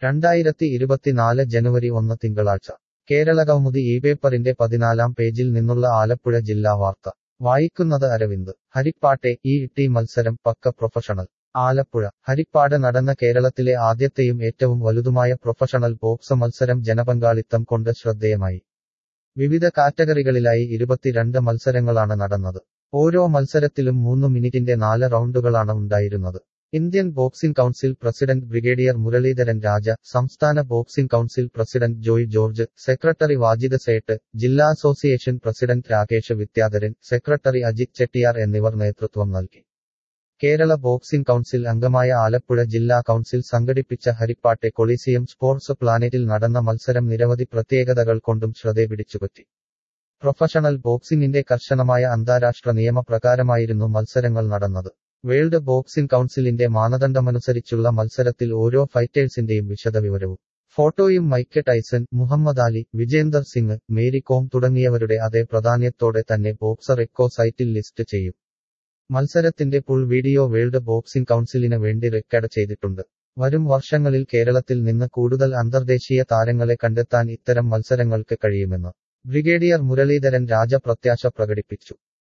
രണ്ടായിരത്തി ഇരുപത്തിനാല് ജനുവരി ഒന്ന് തിങ്കളാഴ്ച കേരളകൗമുദി ഈ പേപ്പറിന്റെ പതിനാലാം പേജിൽ നിന്നുള്ള ആലപ്പുഴ ജില്ലാ വാർത്ത വായിക്കുന്നത് അരവിന്ദ് ഹരിപ്പാട്ടെ ഈ ഇട്ടി മത്സരം പക്ക പ്രൊഫഷണൽ ആലപ്പുഴ ഹരിപ്പാട് നടന്ന കേരളത്തിലെ ആദ്യത്തെയും ഏറ്റവും വലുതുമായ പ്രൊഫഷണൽ ബോക്സ് മത്സരം ജനപങ്കാളിത്തം കൊണ്ട് ശ്രദ്ധേയമായി വിവിധ കാറ്റഗറികളിലായി ഇരുപത്തിരണ്ട് മത്സരങ്ങളാണ് നടന്നത് ഓരോ മത്സരത്തിലും മൂന്ന് മിനിറ്റിന്റെ നാല് റൗണ്ടുകളാണ് ഉണ്ടായിരുന്നത് Indian boxing council president brigadier Muraleedharan Raja സംസ്ഥാന boxing council president Joy George secretary Wajid Sait ജില്ലാ association president Rakesh Vidyadharan secretary Ajith Chettiar എന്നിവർ നേതൃത്വം നൽകി കേരള ബോക്സിംഗ് കൗൺസിൽ അംഗമായ ആലപ്പുഴ ജില്ലാ കൗൺസിൽ സംഘടിപ്പിച്ച ഹരിപ്പാട്ടെ കൊളീസിയം സ്പോർട്സ് പ്ലാനറ്റിൽ നടന്ന മത്സരം നിരവധി പ്രത്യേകതകൾ കൊണ്ടും ശ്രദ്ധ പിടിച്ചുപറ്റി പ്രൊഫഷണൽ ബോക്സിംഗിന്റെ കർശനമായ അന്താരാഷ്ട്ര നിയമപ്രകാരമായിരുന്നു മത്സരങ്ങൾ നടന്നത് വേൾഡ് ബോക്സിംഗ് കൗൺസിലിന്റെ മാനദണ്ഡമനുസരിച്ചുള്ള മത്സരത്തിൽ ഓരോ ഫൈറ്റേഴ്സിന്റെയും വിശദവിവരവും ഫോട്ടോയും Mike Tyson Muhammad Ali Vijender Singh Mary Kom തുടങ്ങിയവരുടെ അതേ പ്രാധാന്യത്തോടെ തന്നെ ബോക്സർ എക്കോ സൈറ്റിൽ ലിസ്റ്റ് ചെയ്യും മത്സരത്തിന്റെ ഫുൾ വീഡിയോ വേൾഡ് ബോക്സിംഗ് കൗൺസിലിന് വേണ്ടി റെക്കോർഡ് ചെയ്തിട്ടുണ്ട് വരും വർഷങ്ങളിൽ കേരളത്തിൽ നിന്ന് കൂടുതൽ അന്തർദേശീയ താരങ്ങളെ കണ്ടെത്താൻ ഇത്തരം മത്സരങ്ങൾക്ക് കഴിയുമെന്ന് ബ്രിഗേഡിയർ മുരളീധരൻ രാജ പ്രത്യാശ പ്രകടിപ്പിച്ചു